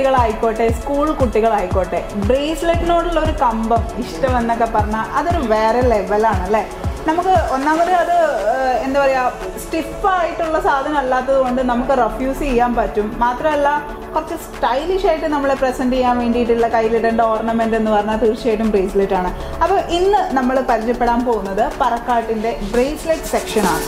കുട്ടികളായിക്കോട്ടെ school കുട്ടികളായിക്കോട്ടെ ബ്രേസ്ലെറ്റിനോടുള്ള ഒരു കമ്പം ഇഷ്ടം എന്നൊക്കെ പറഞ്ഞാൽ അതൊരു വേറെ ലെവലാണ് അല്ലേ നമുക്ക് ഒന്നാമത് അത് ഏഹ്, എന്താ പറയുക സ്റ്റിഫായിട്ടുള്ള സാധനം അല്ലാത്തത് കൊണ്ട് നമുക്ക് റഫ്യൂസ് ചെയ്യാൻ പറ്റും മാത്രമല്ല കുറച്ച് സ്റ്റൈലിഷ് ആയിട്ട് നമ്മളെ പ്രസൻറ്റ് ചെയ്യാൻ വേണ്ടിയിട്ടുള്ള കയ്യിലിടേണ്ട ഓർണമെൻ്റ് എന്ന് പറഞ്ഞാൽ തീർച്ചയായിട്ടും ബ്രേസ്ലെറ്റ് ആണ് അപ്പോൾ ഇന്ന് നമ്മൾ പരിചയപ്പെടാൻ പോകുന്നത് പറക്കാട്ടിൻ്റെ ബ്രേസ്ലെറ്റ് സെക്ഷനാണ്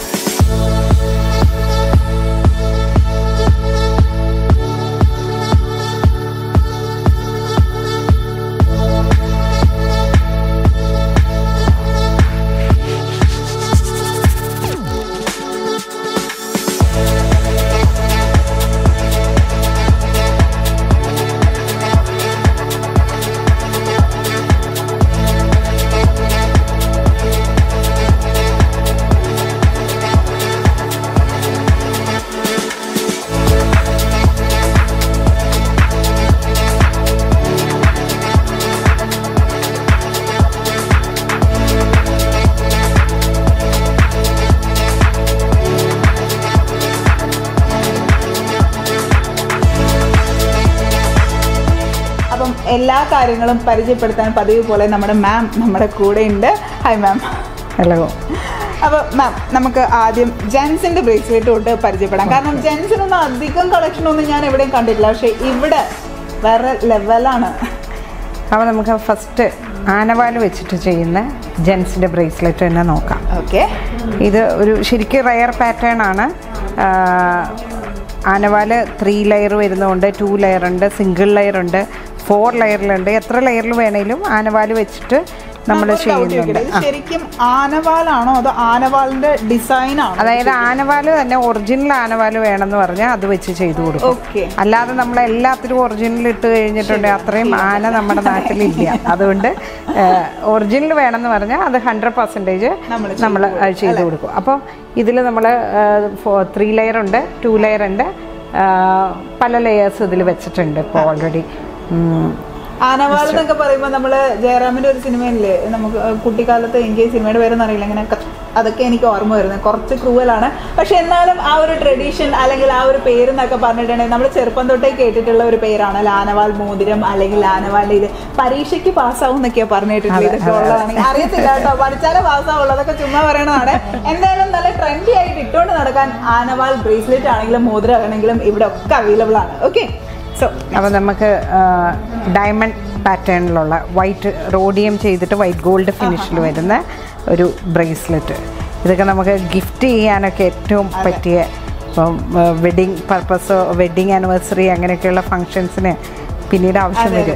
അപ്പം എല്ലാ കാര്യങ്ങളും പരിചയപ്പെടുത്താൻ പതിവ് പോലെ നമ്മുടെ മാം നമ്മുടെ കൂടെ ഉണ്ട് ഹായ് മാം ഹലോ അപ്പോൾ മാം നമുക്ക് ആദ്യം ജെൻസിൻ്റെ ബ്രേസ്ലെറ്റ് തൊട്ട് പരിചയപ്പെടാം കാരണം ജെൻസിനൊന്നും അധികം കളക്ഷനൊന്നും ഞാൻ എവിടെയും കണ്ടിട്ടില്ല പക്ഷേ ഇവിടെ വേറെ ലെവലാണ് അപ്പോൾ നമുക്ക് ഫസ്റ്റ് ആനവാല് വെച്ചിട്ട് ചെയ്യുന്ന ജെൻസിൻ്റെ ബ്രേസ്ലെറ്റ് തന്നെ നോക്കാം ഓക്കെ ഇത് ഒരു ശരിക്കും റയർ പാറ്റേൺ ആണ് ആ, ആനവാല് ത്രീ ലെയർ വരുന്നതുണ്ട് ടു ലെയർ ഉണ്ട് സിംഗിൾ ലെയർ ഉണ്ട് ഫോർ ലെയറിലുണ്ട് എത്ര ലെയറിൽ വേണേലും ആനവാല് വെച്ചിട്ട് നമ്മൾ ചെയ്യുന്നുണ്ട് ആ. ശരിക്കും ആനവാലാണോ അതോ ആനവാലിന്റെ ഡിസൈൻ ആണോ അതായത് ആനവാല് തന്നെ ഒറിജിനൽ ആനവാല് വേണമെന്ന് പറഞ്ഞാൽ അത് വെച്ച് ചെയ്തു കൊടുക്കും ഓക്കെ അല്ലാതെ നമ്മൾ എല്ലാത്തിലും ഒറിജിനൽ ഇട്ട് കഴിഞ്ഞിട്ടുണ്ട് അത്രയും ആന നമ്മുടെ നാട്ടിലില്ല അതുകൊണ്ട് ഒറിജിനൽ വേണമെന്ന് പറഞ്ഞാൽ അത് ഹൺഡ്രഡ് പെർസെൻറ്റേജ് നമ്മള് നമ്മൾ ചെയ്ത് കൊടുക്കും അപ്പോൾ ഇതിൽ നമ്മൾ ത്രീ ലെയർ ഉണ്ട് ടു ലെയർ ഉണ്ട് ആ, പല ലെയേഴ്സ് ഇതിൽ വെച്ചിട്ടുണ്ട് ഇപ്പോൾ ഓൾറെഡി ആനവാൾ എന്നൊക്കെ പറയുമ്പോൾ നമ്മള് ജയറാമിന്റെ ഒരു സിനിമയില്ലേ നമുക്ക് കുട്ടിക്കാലത്ത് എനിക്ക് ഈ സിനിമയുടെ പേരൊന്നും അറിയില്ല ഇങ്ങനെ ക- അതൊക്കെ എനിക്ക് ഓർമ്മ വരുന്നത് കുറച്ച് ക്രൂവലാണ് പക്ഷെ എന്നാലും ആ ഒരു ട്രഡീഷൻ അല്ലെങ്കിൽ ആ ഒരു പേര് എന്നൊക്കെ പറഞ്ഞിട്ടുണ്ടെങ്കിൽ നമ്മൾ ചെറുപ്പം തൊട്ടേ കേട്ടിട്ടുള്ള ഒരു പേരാണ് ആനവാൾ മോതിരം അല്ലെങ്കിൽ ആനവാൾ ഇത് പരീക്ഷയ്ക്ക് പാസ്സാവും എന്നൊക്കെയാ പറഞ്ഞിട്ടുള്ളത് ഇതൊക്കെ ഉള്ളതാണ് അറിയത്തില്ല കേട്ടോ പഠിച്ചാലേ പാസ്സാവുള്ളൂ അതൊക്കെ ചുമ്മാ പറയണതാണ് എന്തായാലും നല്ല ട്രെൻഡി ആയിട്ട് ഇട്ടുകൊണ്ട് നടക്കാൻ ആനവാൾ ബ്രേസ്ലെറ്റ് ആണെങ്കിലും മോതിരം ആണെങ്കിലും ഇവിടെ ഒക്കെ അവൈലബിൾ ആണ് ഓക്കെ സോ അപ്പോൾ നമുക്ക് ഡയമണ്ട് പാറ്റേണിലുള്ള വൈറ്റ് റോഡിയം ചെയ്തിട്ട് വൈറ്റ് ഗോൾഡ് ഫിനിഷിൽ വരുന്ന ഒരു ബ്രേസ്ലെറ്റ് ഇതൊക്കെ നമുക്ക് ഗിഫ്റ്റ് ചെയ്യാനൊക്കെ ഏറ്റവും പറ്റിയ ഇപ്പം വെഡിങ് പർപ്പസോ വെഡിങ് ആനിവേഴ്സറി അങ്ങനെയൊക്കെയുള്ള ഫങ്ഷൻസിന് പിന്നീട് ആവശ്യം വരും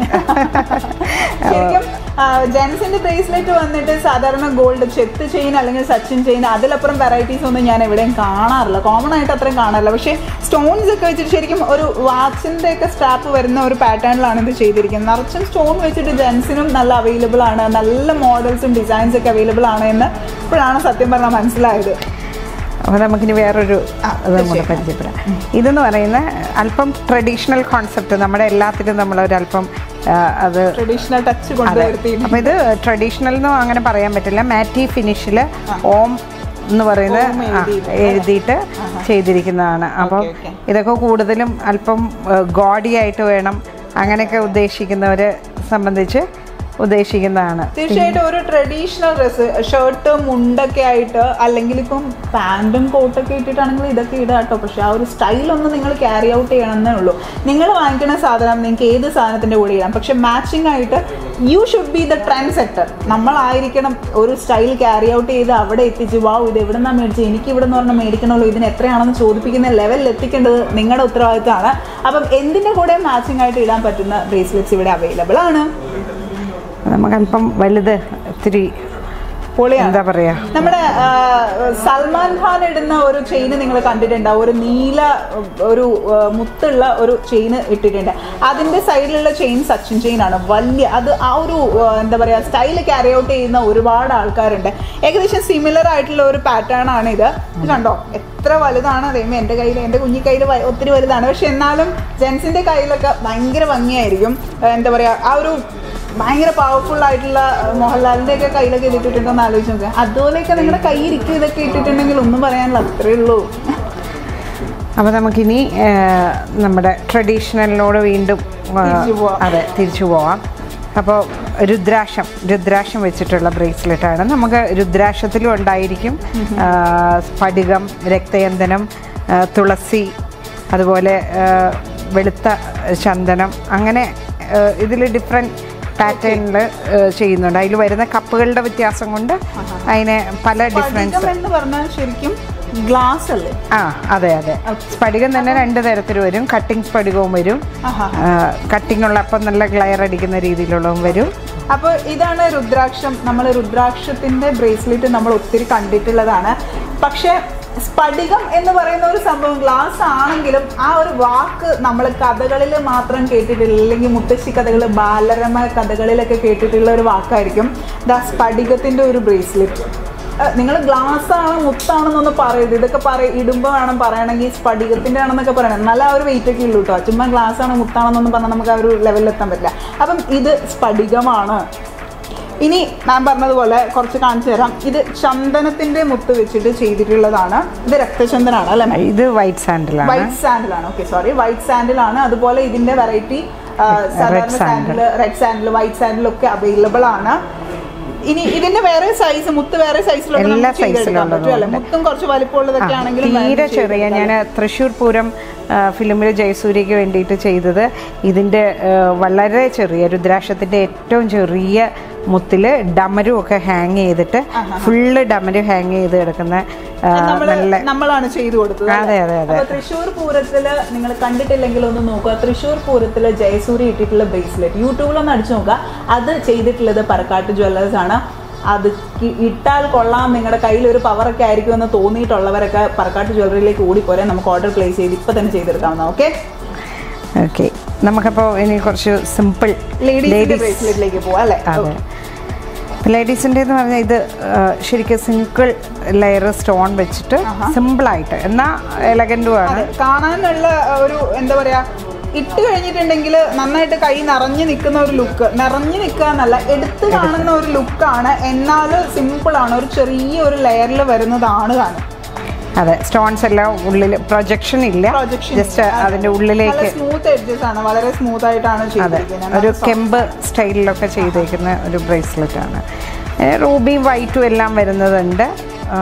ശരിക്കും ജെൻസിന്റെ ബ്രേസ്ലെറ്റ് വന്നിട്ട് സാധാരണ ഗോൾഡ് ചെത്ത് ചെയിൻ അല്ലെങ്കിൽ സച്ചിൻ ചെയിൻ അതിലപ്പുറം വെറൈറ്റീസ് ഒന്നും ഞാൻ എവിടെയും കാണാറില്ല കോമൺ ആയിട്ട് അത്രയും കാണാറില്ല പക്ഷേ സ്റ്റോൺസ് ഒക്കെ വെച്ചിട്ട് ശരിക്കും ഒരു വാച്ചിന്റെ ഒക്കെ സ്ട്രാപ്പ് വരുന്ന ഒരു പാറ്റേണിലാണ് ഇത് ചെയ്തിരിക്കുന്നത് നിറച്ചും സ്റ്റോൺ വെച്ചിട്ട് ജെൻസിനും നല്ല അവൈലബിൾ ആണ് നല്ല മോഡൽസും ഡിസൈൻസ് ഒക്കെ അവൈലബിൾ ആണ് എന്ന് ഇപ്പോഴാണ് സത്യം പറഞ്ഞാൽ മനസ്സിലായത് അപ്പോൾ നമുക്കിനി വേറൊരു ഇത് കൂടെ പരിചയപ്പെടാം ഇതെന്ന് പറയുന്ന അല്പം ട്രഡീഷണൽ കോൺസെപ്റ്റ് നമ്മുടെ എല്ലാത്തിലും നമ്മളൊരല്പം ആ, അത് ട്രഡീഷണൽ ടച്ച് അതെ കൊണ്ടുവരുത്തി അപ്പൊ ഇത് ട്രഡീഷണൽ എന്നും അങ്ങനെ പറയാൻ പറ്റില്ല മാറ്റി ഫിനിഷിൽ ഓം എന്ന് പറയുന്ന ആ, എഴുതിയിട്ട് ചെയ്തിരിക്കുന്നതാണ് അപ്പം okay. ഇതൊക്കെ കൂടുതലും അല്പം ഗോഡി ആയിട്ട് വേണം അങ്ങനെയൊക്കെ ഉദ്ദേശിക്കുന്നവരെ സംബന്ധിച്ച് ഉദ്ദേശിക്കുന്നതാണ് തീർച്ചയായിട്ടും ഒരു ട്രഡീഷണൽ ഡ്രസ്സ് ഷർട്ട് മുണ്ടൊക്കെ ആയിട്ട് അല്ലെങ്കിൽ ഇപ്പം പാൻറ്റും കോട്ടൊക്കെ ഇട്ടിട്ടാണെങ്കിൽ ഇതൊക്കെ ഇടാം കേട്ടോ പക്ഷെ ആ ഒരു സ്റ്റൈലൊന്ന് നിങ്ങൾ ക്യാരി ഔട്ട് ചെയ്യണമെന്നേ ഉള്ളൂ നിങ്ങൾ വാങ്ങിക്കുന്ന സാധനം നിങ്ങൾക്ക് ഏത് സാധനത്തിൻ്റെ കൂടെ ഇടാം പക്ഷെ മാച്ചിങ് ആയിട്ട് you should be the trend sector നമ്മളായിരിക്കണം ഒരു സ്റ്റൈൽ ക്യാരി ഔട്ട് ചെയ്ത് അവിടെ എത്തിച്ച് വാവ് ഇത് എവിടെ നിന്നാണ് മേടിച്ചത് എനിക്ക് ഇവിടെ നിന്ന് പറഞ്ഞാൽ മേടിക്കണമല്ലോ ഇതിന് എത്രയാണെന്ന് ചോദിപ്പിക്കുന്ന ലെവലിൽ എത്തിക്കേണ്ടത് നിങ്ങളുടെ ഉത്തരവാദിത്തമാണ് അപ്പം എന്തിൻ്റെ കൂടെ മാച്ചിങ് ആയിട്ട് ഇടാൻ പറ്റുന്ന ബ്രേസ്ലെറ്റ്സ് ഇവിടെ അവൈലബിൾ ആണ് നമുക്ക് അല്പം വലുത് ഇത്തിരി പൊളിയാണ് എന്താ പറയാ നമ്മുടെ ആ, സൽമാൻ ഖാൻ ഇടുന്ന ഒരു ചെയിൻ നിങ്ങൾ കണ്ടിട്ടുണ്ടാവും ഒരു നീല ഒരു ആ, മുത്തുള്ള ഒരു ചെയിൻ ഇട്ടിട്ടുണ്ട് അതിന്റെ സൈഡിലുള്ള ചെയിൻ സച്ചിൻ ചെയിൻ ആണ് വലിയ അത് ആ ഒരു ആ, എന്താ പറയാ സ്റ്റൈൽ ക്യാരി ഔട്ട് ചെയ്യുന്ന ഒരുപാട് ആൾക്കാരുണ്ട് ഏകദേശം സിമിലർ ആയിട്ടുള്ള ഒരു പാറ്റേൺ ആണ് ഇത് ഇത് കണ്ടോ എത്ര വലുതാണ് അതേമേ എൻ്റെ കയ്യിൽ എൻ്റെ കുഞ്ഞി കയ്യിൽ ഒത്തിരി വലുതാണ് പക്ഷെ എന്നാലും ജെൻസിന്റെ കയ്യിലൊക്കെ ഭയങ്കര ഭംഗിയായിരിക്കും ആ, എന്താ പറയാ ആ ഒരു ഭയങ്കര പവർഫുൾ ആയിട്ടുള്ള മോഹൻലാലിന്റെ ഒക്കെ കയ്യിലൊക്കെ ഇത് ഇട്ടിട്ടുണ്ടോ എന്ന് ആലോചിച്ച് നോക്കുക അതുപോലെയൊക്കെ നിങ്ങളുടെ കയ്യിരിക്കും ഇതൊക്കെ ഇട്ടിട്ടുണ്ടെങ്കിൽ ഒന്നും പറയാനില്ല അത്രേ ഉള്ളൂ അപ്പോൾ നമുക്കിനി ആ, നമ്മുടെ ട്രഡീഷണലിനോട് വീണ്ടും ആ, തിരിച്ചു പോവാം. അതെ തിരിച്ചു പോവാം അപ്പോൾ രുദ്രാക്ഷം രുദ്രാക്ഷം വെച്ചിട്ടുള്ള ബ്രേസ്ലെറ്റാണ് നമുക്ക് രുദ്രാക്ഷത്തിലും ഉണ്ടായിരിക്കും ആ, സ്ഫടികം രക്തയന്തനം ആ, തുളസി അതുപോലെ ആ, വെളുത്ത ചന്ദനം അങ്ങനെ ഇതിൽ ഡിഫറെൻറ്റ് പാറ്റേണിൽ ചെയ്യുന്നുണ്ട് അതിൽ വരുന്ന കപ്പുകളുടെ വ്യത്യാസം കൊണ്ട് അതിനെ പല ഡിഫറൻസ് സ്ഫടികം എന്ന് പറഞ്ഞാൽ ശരിക്കും ഗ്ലാസ് അല്ലേ ആ അതെ അതെ സ്ഫടികം തന്നെ രണ്ട് തരത്തിൽ വരും കട്ടിങ് സ്ഫടികവും വരും ആഹാ കട്ടിങ് ഉള്ള അപ്പം നല്ല ഗ്ലയർ അടിക്കുന്ന രീതിയിലുള്ളതും വരും അപ്പോൾ ഇതാണ് രുദ്രാക്ഷം നമ്മൾ രുദ്രാക്ഷത്തിന്റെ ബ്രേസ്ലെറ്റ് നമ്മൾ ഒത്തിരി കണ്ടിട്ടുള്ളതാണ് പക്ഷേ സ്ഫടികം എന്ന് പറയുന്ന ഒരു സംഭവം ഗ്ലാസ് ആണെങ്കിലും ആ ഒരു വാക്ക് നമ്മൾ കഥകളിൽ മാത്രം കേട്ടിട്ടില്ല അല്ലെങ്കിൽ മുത്തശ്ശി കഥകൾ ബാലരമ കഥകളിലൊക്കെ കേട്ടിട്ടുള്ള ഒരു വാക്കായിരിക്കും ദാ സ്ഫടികത്തിന്റെ ഒരു ബ്രേസ്ലെറ്റ് നിങ്ങൾ ഗ്ലാസ് ആണ് മുത്താണെന്നൊന്ന് പറയരുത് ഇതൊക്കെ പറയ ഇടുമ്പോൾ വേണം പറയണമെങ്കിൽ സ്ഫടികത്തിന്റെ ആണെന്നൊക്കെ പറയണം എന്നാലും ആ ഒരു വെയിറ്റ് ഒക്കെ ഉള്ളൂ കേട്ടോ ചുമ്മാ ഗ്ലാസ് ആണ് മുത്താണെന്നൊന്നും പറഞ്ഞാൽ നമുക്ക് ആ ഒരു ലെവലിൽ എത്താൻ പറ്റില്ല അപ്പം ഇത് സ്ഫടികമാണ് ഇനി മാം പറഞ്ഞതുപോലെ കുറച്ച് കാണിച്ചു തരാം ഇത് ചന്ദനത്തിന്റെ മുത്ത് വെച്ചിട്ട് ചെയ്തിട്ടുള്ളതാണ് ഇത് രക്തചന്ദനാണ് അല്ലേ ma'am? ഇത് വൈറ്റ് സാൻഡിലാണ് വൈറ്റ് സാൻഡിൽ ആണ് ഓക്കെ സോറി വൈറ്റ് സാൻഡിൽ ആണ് അതുപോലെ ഇതിന്റെ വെറൈറ്റി സാധാരണ sandal. Sandal red sandal white sandal ഒക്കെ അവൈലബിൾ ആണ് ഇനി ഇതിന്റെ വേറെ സൈസ് മുത്ത് വേറെ സൈസിലൊക്കെ എല്ലാ നമുക്ക് ചെയ്തെടുക്കാൻ പറ്റും അല്ലേ സൈസിലുള്ളതുണ്ട്. മുത്തും കുറച്ച് വലിപ്പമുള്ളതൊക്കെ ആണെങ്കിലും തീരെ ചെറിയ ഞാൻ തൃശ്ശൂർ പൂരം ഫിലിമിൽ ജയസൂര്യക്ക് വേണ്ടിയിട്ട് ചെയ്തത് ഇതിൻ്റെ വളരെ ചെറിയ രുദ്രാക്ഷത്തിൻ്റെ ഏറ്റവും ചെറിയ മുത്തിൽ ഡമരും ഒക്കെ ഹാങ് ചെയ്തിട്ട് ഫുള്ള് ഡമര് ഹാങ് ചെയ്ത് കിടക്കുന്ന ആ, നമ്മള് നല്ല നമ്മളാണ് ചെയ്തു കൊടുത്തത് അതെ, അതെ, അതെ. അപ്പൊ തൃശ്ശൂർ പൂരത്തില് നിങ്ങൾ കണ്ടിട്ടില്ലെങ്കിൽ ഒന്ന് നോക്കുക തൃശ്ശൂർ പൂരത്തില് ജയസൂരി ഇട്ടിട്ടുള്ള ബ്രേസ്ലെറ്റ് യൂട്യൂബിലൊന്ന് അടിച്ചു നോക്കുക അത് ചെയ്തിട്ടുള്ളത് പറക്കാട്ട് ജ്വല്ലേഴ്സ് ആണ് അത് കി- ഇട്ടാൽ കൊള്ളാം നിങ്ങളുടെ കയ്യിൽ ഒരു പവറൊക്കെ ആയിരിക്കും എന്ന് തോന്നിയിട്ടുള്ളവരൊക്കെ പറക്കാട്ട് ജ്വല്ലറിയിലേക്ക് ഓടിപ്പോരെ നമുക്ക് ഓർഡർ പ്ലേസ് ചെയ്ത് ഇപ്പൊ തന്നെ ചെയ്തെടുക്കാവുന്ന ഓക്കെ ഓക്കെ നമുക്കപ്പോൾ ഇനി കുറച്ച് സിമ്പിൾ ലേഡീസിന്റെ ബ്രേസ്ലെറ്റിലേക്ക് പോവാം അല്ലേ അതെ ലേഡീസിൻ്റെ എന്ന് പറഞ്ഞാൽ ഇത് ആ, ശരിക്കും സിംഗിൾ ലെയർ സ്റ്റോൺ വെച്ചിട്ട് സിമ്പിളായിട്ട് എന്നാൽ എലഗൻറ്റും ആണ് അതെ കാണാനുള്ള ഒരു എന്താ പറയാ ഇട്ട് കഴിഞ്ഞിട്ടുണ്ടെങ്കിൽ നന്നായിട്ട് കൈ നിറഞ്ഞു നിൽക്കുന്ന ഒരു ലുക്ക് നിറഞ്ഞു നിൽക്കുക എന്നല്ല എടുത്ത് കാണുന്ന ഒരു ലുക്കാണ് എന്നാലും സിമ്പിൾ ആണ് ഒരു ചെറിയ ഒരു ലെയറിൽ വരുന്നതാണ് കാണും അതെ സ്റ്റോൺസ് എല്ലാം ഉള്ളിൽ പ്രൊജക്ഷൻ ഇല്ല Projection ജസ്റ്റ് ഇല്ല. അതിൻ്റെ നല്ല ഉള്ളിലേക്ക് സ്മൂത്ത് എഡ്ജസ് ആണ് വളരെ സ്മൂത്ത് ആയിട്ടാണ് അതെ ചെയ്തിരിക്കുന്നത് ഒരു കെമ്പ് സ്റ്റൈലിലൊക്കെ ചെയ്തേക്കുന്ന ഒരു ബ്രേസ്ലെറ്റ് ആണ് റൂബിയും വൈറ്റും എല്ലാം വരുന്നതുണ്ട് ആ,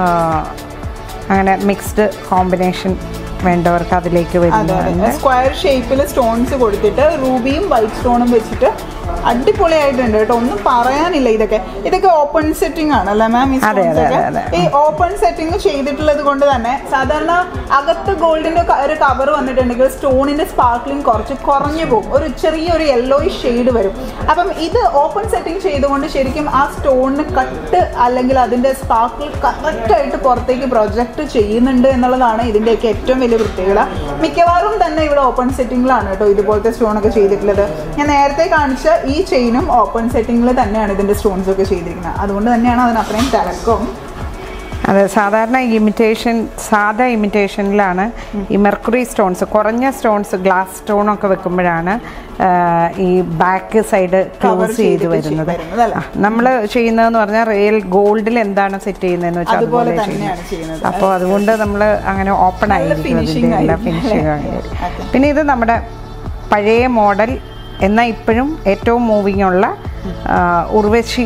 അങ്ങനെ മിക്സ്ഡ് കോമ്പിനേഷൻ വേണ്ടവർക്ക് അതിലേക്ക് അതെ വരുന്നുണ്ട് അതെ സ്ക്വയർ ഷേപ്പിൽ സ്റ്റോൺസ് കൊടുത്തിട്ട് റൂബിയും വൈറ്റ് സ്റ്റോണും വെച്ചിട്ട് അടിപൊളിയായിട്ടുണ്ട് കേട്ടോ ഒന്നും പറയാനില്ല ഇതൊക്കെ ഇതൊക്കെ ഓപ്പൺ സെറ്റിംഗ് ആണ് അല്ലേ മാം ഈ അതെ, stones അതെ, ഒക്കെ? അതെ, ഈ ഓപ്പൺ സെറ്റിംഗ് ചെയ്തിട്ടുള്ളത് കൊണ്ട് തന്നെ സാധാരണ അകത്ത് ഗോൾഡിന്റെ ഒരു കവർ വന്നിട്ടുണ്ടെങ്കിൽ സ്റ്റോണിന്റെ സ്പാർക്ലിംഗ് കുറച്ച് കുറഞ്ഞു പോകും ഒരു ചെറിയൊരു യെല്ലോ ഷെയ്ഡ് വരും അപ്പം ഇത് ഓപ്പൺ സെറ്റിംഗ് ചെയ്തുകൊണ്ട് ശരിക്കും ആ സ്റ്റോണിന് കട്ട് അല്ലെങ്കിൽ അതിന്റെ സ്പാർക്കിൾ കറക്റ്റ് ആയിട്ട് പുറത്തേക്ക് പ്രൊജക്ട് ചെയ്യുന്നുണ്ട് എന്നുള്ളതാണ് ഇതിന്റെയൊക്കെ ഏറ്റവും വലിയ പ്രത്യേകത മിക്കവാറും തന്നെ ഇവിടെ ഓപ്പൺ സെറ്റിംഗിലാണ് കേട്ടോ ഇതുപോലത്തെ സ്റ്റോൺ ഒക്കെ ചെയ്തിട്ടുള്ളത് ഞാൻ നേരത്തെ കാണിച്ച ഈ ചെയിനും ഓപ്പൺ സെറ്റിംഗിൽ തന്നെയാണ് ഇതിന്റെ സ്റ്റോൺസ് ഒക്കെ ചെയ്തിരിക്കുന്നത് അതുകൊണ്ട് തന്നെയാണ് അതിന് അത്രയും തിരക്കും അതെ സാധാരണ ഇമിറ്റേഷൻ സാധാ ഇമിറ്റേഷനിലാണ് ഈ മെർക്കുറി സ്റ്റോൺസ് കുറഞ്ഞ സ്റ്റോൺസ് ഗ്ലാസ് സ്റ്റോണൊക്കെ വെക്കുമ്പോഴാണ് ആ, ഈ ബാക്ക് സൈഡ് ക്ലോസ് ചെയ്ത് ചെയ്തിട്ട് വരുന്നത് വരുന്നത് അല്ലേ? നമ്മൾ ചെയ്യുന്നതെന്ന് പറഞ്ഞാൽ റിയൽ ഗോൾഡിൽ എന്താണ് സെറ്റ് ചെയ്യുന്നതെന്ന് വെച്ചാൽ അതുപോലെ അതുപോലെ തന്നെയാണ് ചെയ്യുന്നത് ചെയ്യുന്നത്. അപ്പോൾ അതുകൊണ്ട് നമ്മൾ അങ്ങനെ ഓപ്പൺ നല്ല ആയിരിക്കും finishing അതിൻ്റെ എല്ലാ ആയിരിക്കും. ഫിനിഷിംഗ് അതെ. പിന്നെ ഇത് നമ്മുടെ പഴയ മോഡൽ എന്നാൽ ഇപ്പോഴും ഏറ്റവും മൂവിങ് ഉള്ള ആ, ഉർവശി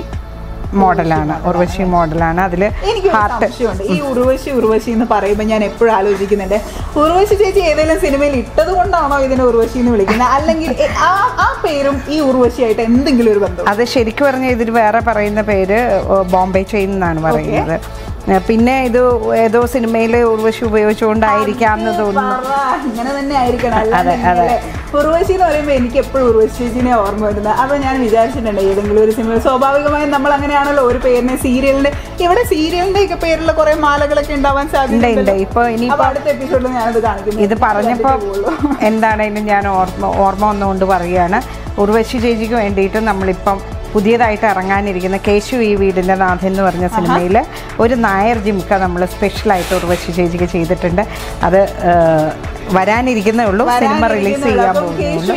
മോഡലാണ് ഉർവശി മോഡലാണ് അതിൽ എനിക്ക് ഹാർട്ട് സംശയമുണ്ട് ഈ ഉർവശി ഉർവശി എന്ന് പറയുമ്പോൾ ഞാൻ എപ്പോഴും ആലോചിക്കുന്നുണ്ട് ഉർവശി ചേച്ചി ഏതെങ്കിലും സിനിമയിൽ ഇട്ടത് കൊണ്ടാണോ ഇതിനെ ഉർവശി എന്ന് വിളിക്കുന്നത് അല്ലെങ്കിൽ എ- ആ ആ പേരും ഈ ഉർവശിയായിട്ട് എന്തെങ്കിലും ഒരു ബന്ധം അത് ശരിക്കും പറഞ്ഞാൽ ഇതിൽ വേറെ പറയുന്ന പേര് ഏഹ്, ബോംബെ ചെയിൻ എന്നാണ് പറയുന്നത് ഏഹ്, പിന്നെ ഇത് ഏതോ സിനിമയിൽ ഉർവശി ഉപയോഗിച്ചുകൊണ്ടായിരിക്കാം എന്ന് തോന്നുന്നു പറ, ഇങ്ങനെ തന്നെ ആയിരിക്കണം അതെ, അല്ലാതെ അതെ. ഇങ്ങനെ. ഉർവശി എന്ന് പറയുമ്പോൾ എനിക്ക് എപ്പോഴും ഉർവശി ചേച്ചിനെ ഓർമ്മ വരുന്നത് അപ്പൊ ഞാൻ വിചാരിച്ചിട്ടുണ്ട് ഏതെങ്കിലും ഒരു സിനിമ സ്വാഭാവികമായും നമ്മൾ അങ്ങനെയാണല്ലോ ഒരു പേരിനെ സീരിയലിന്റെ ഇവിടെ സീരിയലിന്റെ ഒക്കെ പേരിലുള്ള കുറെ മാലകളൊക്കെ ഉണ്ടാവാൻ ഉണ്ട്, സാധ്യത ഉണ്ട്. ഇപ്പൊ ഇനിയിപ്പോ- അപ്പൊ അടുത്ത എപ്പിസോഡിൽ ഞാനത് കാണിക്കുന്നു ഇത് പറഞ്ഞപ്പോൾ എന്താണേലും ഞാൻ ഓർമ്മ ഓർമ്മ വന്നുകൊണ്ട് പറയുകയാണ് ഉർവശി ചേച്ചിക്ക് വേണ്ടിയിട്ട് നമ്മളിപ്പം പുതിയതായിട്ട് ഇറങ്ങാനിരിക്കുന്ന കേശു ഈ വീടിൻ്റെ നാഥൻ എന്ന് പറഞ്ഞ സിനിമയിൽ ഒരു നായർ ജിംക്ക നമ്മൾ സ്പെഷ്യലായിട്ട് ഉർവശി ചേച്ചിക്ക് ചെയ്തിട്ടുണ്ട് അത് ഏഹ്, വരാനിരിക്കുന്നേ ഉള്ളൂ സിനിമ റിലീസ് ചെയ്യാൻ പോകുന്നുള്ളൂ ഈ വീടിന്റെ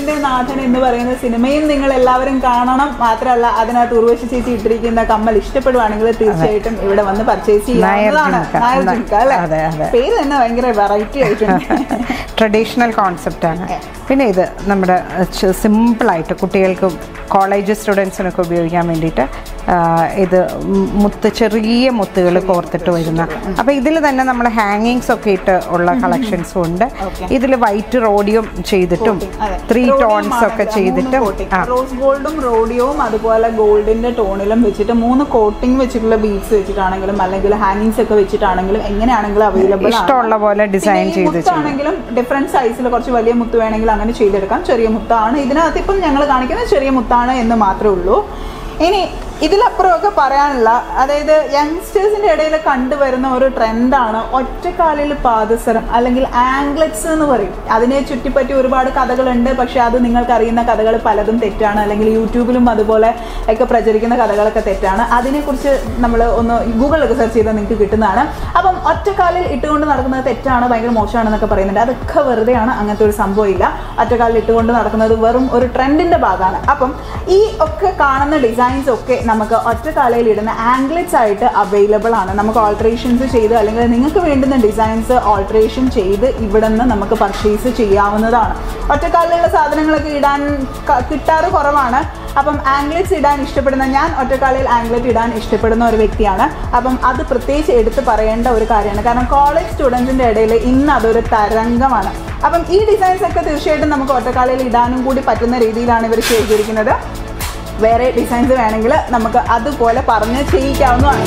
കാട്ടിന്റെ നാഥൻ എന്ന് പറയുന്ന സിനിമയും നിങ്ങൾ എല്ലാവരും കാണണം മാത്രമല്ല അതിനകത്ത് ഉർവശി ചേച്ചി ഇട്ടിരിക്കുന്ന കമ്മൽ ഇഷ്ടപ്പെടുവാണെങ്കിൽ തീർച്ചയായിട്ടും ഇവിടെ വന്ന് പർച്ചേസ് ചെയ്യാവുന്നതാണ് നായർ നായർ ജിംക. ജിംക അല്ലേ അതെ, അതെ. പേര് തന്നെ ഭയങ്കര വെറൈറ്റി ആയിട്ടുണ്ട് ട്രഡീഷണൽ കോൺസെപ്റ്റാണ് പിന്നെ ഇത് നമ്മുടെ സിമ്പിളായിട്ട് കുട്ടികൾക്ക് കോളേജ് സ്റ്റുഡൻസിനൊക്കെ ഉപയോഗിക്കാൻ വേണ്ടിയിട്ട് ആ, ഇത് മ് മുത്ത് ചെറിയ മുത്തുകൾ കോർത്തിട്ട് വരുന്ന അപ്പോൾ ഇതിൽ തന്നെ നമ്മൾ ഹാങ്ങിങ്സ് ഒക്കെ ഇട്ട് ഉള്ള കളക്ഷൻസും ഉണ്ട് Okay. ഇതിൽ വൈറ്റ് റോഡിയം ചെയ്തിട്ടും അതെ. ത്രീ Rhodium ടോൺസ് ആണ് ഒക്കെ ഇത്. ചെയ്തിട്ടും മൂന്ന് coating. ആ റോസ് ഗോൾഡും റോഡിയവും അതുപോലെ ഗോൾഡിന്റെ ടോണിലും വെച്ചിട്ട് മൂന്ന് കോട്ടിംഗ് വെച്ചിട്ടുള്ള ബീഡ്സ് വെച്ചിട്ടാണെങ്കിലും അല്ലെങ്കിൽ ഹാങ്ങിങ്സ് ഒക്കെ വെച്ചിട്ടാണെങ്കിലും എങ്ങനെയാണെങ്കിലും അവൈലബിൾ ഇഷ്ടമുള്ള പോലെ ഡിസൈൻ ചെയ്ത് ചെയ്യും ആണെങ്കിലും ഡിഫറെന്റ് സൈസിൽ കുറച്ച് വലിയ മുത്ത് വേണമെങ്കിൽ അങ്ങനെ ചെയ്തെടുക്കാം ചെറിയ മുത്താണ് ഇതിനകത്ത് ഇപ്പം ഞങ്ങൾ കാണിക്കുന്നത് ചെറിയ മുത്താണ് എന്ന് മാത്രമേ ഉള്ളൂ ഇനി ഇതിലപ്പുറമൊക്കെ പറയാനുള്ള അതായത് യങ്സ്റ്റേഴ്സിന്റെ ഇടയിൽ കണ്ടുവരുന്ന ഒരു ട്രെൻഡാണ് ഒറ്റക്കാലിൽ പാദസരം അല്ലെങ്കിൽ ആംഗ്ലറ്റ്സ് എന്ന് പറയും അതിനെ ചുറ്റിപ്പറ്റി ഒരുപാട് കഥകളുണ്ട് പക്ഷെ അത് നിങ്ങൾക്ക് അറിയുന്ന കഥകൾ പലതും തെറ്റാണ് അല്ലെങ്കിൽ യൂട്യൂബിലും അതുപോലെ ഒക്കെ പ്രചരിക്കുന്ന കഥകളൊക്കെ തെറ്റാണ് അതിനെക്കുറിച്ച് നമ്മൾ ഒന്ന് ഗൂഗിളിലൊക്കെ സെർച്ച് ചെയ്താൽ നിങ്ങൾക്ക് കിട്ടുന്നതാണ് അപ്പം ഒറ്റക്കാലിൽ ഇട്ടുകൊണ്ട് നടക്കുന്നത് തെറ്റാണ് ഭയങ്കര മോശമാണെന്നൊക്കെ പറയുന്നുണ്ട് അതൊക്കെ വെറുതെയാണ് അങ്ങനത്തെ ഒരു സംഭവമില്ല ഒറ്റക്കാലിൽ ഇട്ടുകൊണ്ട് നടക്കുന്നത് വെറും ഒരു ട്രെൻഡിന്റെ ഭാഗമാണ് അപ്പം ഈ ഒക്കെ കാണുന്ന ഡിസൈൻസ് ഒക്കെ നമുക്ക് ഒറ്റക്കാലയിൽ ഇടുന്ന ആംഗ്ലറ്റ്സ് ആയിട്ട് അവൈലബിൾ ആണ് നമുക്ക് ഓൾട്രേഷൻസ് ചെയ്ത് അല്ലെങ്കിൽ നിങ്ങൾക്ക് വേണ്ടുന്ന ഡിസൈൻസ് ഓൾട്രേഷൻ ചെയ്ത് ഇവിടെ നിന്ന് നമുക്ക് പർച്ചേസ് ചെയ്യാവുന്നതാണ് ഒറ്റക്കാലിലുള്ള സാധനങ്ങളൊക്കെ ഇടാൻ ക- കിട്ടാറ് കുറവാണ് അപ്പം ആംഗ്ലറ്റ്സ് ഇടാൻ ഇഷ്ടപ്പെടുന്ന ഞാൻ ഒറ്റക്കാലിൽ ആംഗ്ലറ്റ് ഇടാൻ ഇഷ്ടപ്പെടുന്ന ഒരു വ്യക്തിയാണ് അപ്പം അത് പ്രത്യേകിച്ച് എടുത്ത് പറയേണ്ട ഒരു കാര്യമാണ് കാരണം കോളേജ് സ്റ്റുഡൻസിൻ്റെ ഇടയിൽ ഇന്ന് അതൊരു തരംഗമാണ് അപ്പം ഈ ഡിസൈൻസ് ഒക്കെ തീർച്ചയായിട്ടും നമുക്ക് ഒറ്റക്കാലിൽ ഇടാനും കൂടി പറ്റുന്ന രീതിയിലാണ് ഇവർ ചെയ്തിരിക്കുന്നത് വേറെ ഡിസൈൻസ് വേണമെങ്കിൽ നമുക്ക് അതുപോലെ പറഞ്ഞ് ചെയ്യിക്കാവുന്നതാണ്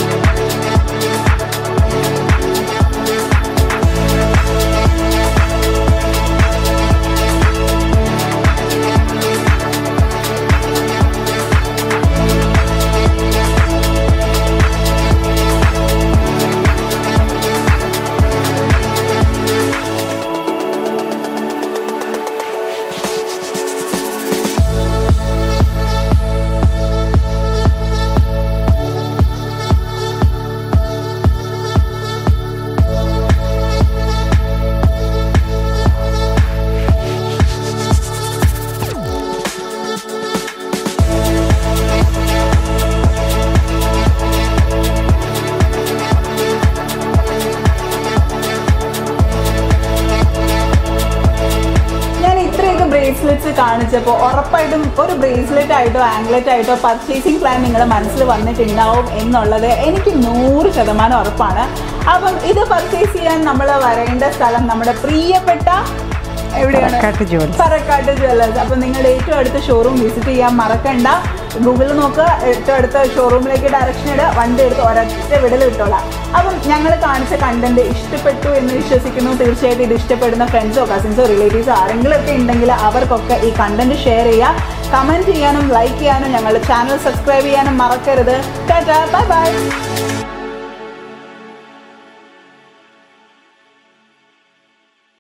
ഞാൻ ഇത്രയൊക്കെ ബ്രേസ്ലെറ്റ്സ് കാണിച്ചപ്പോൾ ഉറപ്പായിട്ടും ഒരു ബ്രേസ്ലെറ്റ് ആയിട്ടോ ആംഗ്ലറ്റ് ആയിട്ടോ പർച്ചേസിങ് പ്ലാൻ നിങ്ങളുടെ മനസ്സിൽ വന്നിട്ടുണ്ടാവും എന്നുള്ളത് എനിക്ക് നൂറ് ശതമാനം ഉറപ്പാണ് അപ്പം ഇത് പർച്ചേസ് ചെയ്യാൻ നമ്മൾ വരേണ്ട സ്ഥലം നമ്മുടെ പ്രിയപ്പെട്ട എവിടെയാണ് കട്ട് ജോലി പറക്കാട്ട് ജ്വല്ലേഴ്സ് അപ്പം നിങ്ങളുടെ ഏറ്റവും അടുത്ത ഷോറൂം വിസിറ്റ് ചെയ്യാൻ മറക്കണ്ട ഗൂഗിളിൽ നോക്കുക ഏറ്റവും അടുത്ത ഷോറൂമിലേക്ക് ഡയറക്ഷൻ ഇടുക വണ്ടി എടുത്ത് ഒരൊറ്റ വിടൽ കിട്ടോളാം അപ്പം ഞങ്ങൾ കാണിച്ച കണ്ടന്റ് ഇഷ്ടപ്പെട്ടു എന്ന് വിശ്വസിക്കുന്നു തീർച്ചയായിട്ടും ഇത് ഇഷ്ടപ്പെടുന്ന ഫ്രണ്ട്സോ കസിൻസോ റിലേറ്റീവ്സോ ആരെങ്കിലും ഒക്കെ ഉണ്ടെങ്കിൽ അവർക്കൊക്കെ ഈ കണ്ടന്റ് ഷെയർ ചെയ്യുക കമൻറ്റ് ചെയ്യാനും ലൈക്ക് ചെയ്യാനും ഞങ്ങളുടെ ചാനൽ സബ്സ്ക്രൈബ് ചെയ്യാനും മറക്കരുത് ടാറ്റാ ബൈ ബൈ